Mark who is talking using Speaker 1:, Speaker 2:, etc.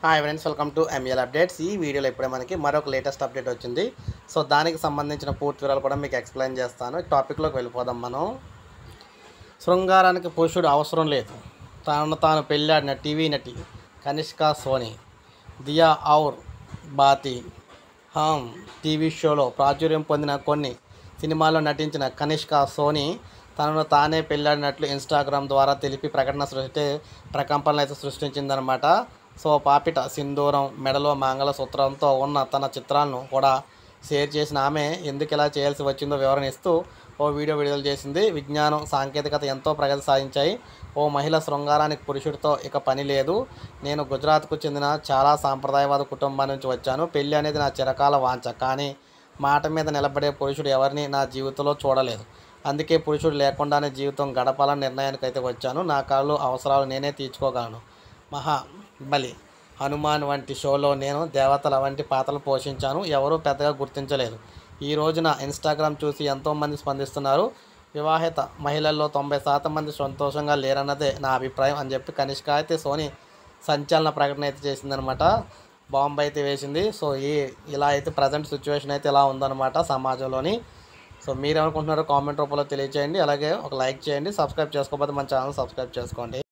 Speaker 1: hi friends welcome to ML updates ఈ వీడియోలో ఇప్పుడే మనకి మరొక లేటెస్ట్ అప్డేట్ వచ్చింది సో దానికి సంబంధించిన పూర్తి వివరాలు కూడా మీకు ఎక్స్ప్లెయిన్ చేస్తాను టాపిక్లోకి వెళ్ళిపోదాం మనం శృంగారానికి పురుషుడు అవసరం లేదు తాను తాను పెళ్ళాడిన టీవీ నటి కనిష్క సోని దియా ఔర్ బాతి హమ్ టీవీ షోలో ప్రాచుర్యం పొందిన కొన్ని సినిమాల్లో నటించిన కనిష్క సోని తనను తానే పెళ్ళాడినట్లు ఇన్స్టాగ్రామ్ ద్వారా తెలిపి ప్రకటన సృష్టి ప్రకంపనలు అయితే సృష్టించిందనమాట సో పాపిట సింధూరం మెడలో మంగళసూత్రంతో ఉన్న తన చిత్రాలను కూడా షేర్ చేసిన ఆమె ఎందుకు ఇలా చేయాల్సి వచ్చిందో వివరణ ఇస్తూ ఓ వీడియో విడుదల చేసింది విజ్ఞానం సాంకేతికత ఎంతో ప్రగతి సాధించాయి ఓ మహిళ శృంగారానికి పురుషుడితో ఇక పని లేదు నేను గుజరాత్కు చెందిన చాలా సాంప్రదాయవాద కుటుంబం నుంచి వచ్చాను పెళ్ళి అనేది నా చిరకాల వాంఛ కానీ మాట మీద నిలబడే పురుషుడు ఎవరిని నా జీవితంలో చూడలేదు అందుకే పురుషుడు లేకుండానే జీవితం గడపాలని నిర్ణయానికి అయితే వచ్చాను నా కళ్ళు అవసరాలు నేనే తీర్చుకోగలను మహా బలి హనుమాన్ వంటి షోలో నేను దేవతల వంటి పాత్రలు పోషించాను ఎవరూ పెద్దగా గుర్తించలేదు ఈ రోజున ఇన్స్టాగ్రామ్ చూసి ఎంతోమంది స్పందిస్తున్నారు వివాహిత మహిళల్లో తొంభై శాతం మంది సంతోషంగా లేరన్నదే నా అభిప్రాయం అని చెప్పి కనిష్క అయితే సోని సంచలన ప్రకటన అయితే చేసిందనమాట బాంబు అయితే వేసింది సో ఈ ఇలా అయితే ప్రజెంట్ సిచ్యువేషన్ అయితే ఇలా ఉందన్నమాట సమాజంలోని సో మీరు ఏమనుకుంటున్నారో కామెంట్ రూపంలో తెలియజేయండి అలాగే ఒక లైక్ చేయండి సబ్స్క్రైబ్ చేసుకోకపోతే మన ఛానల్ సబ్స్క్రైబ్ చేసుకోండి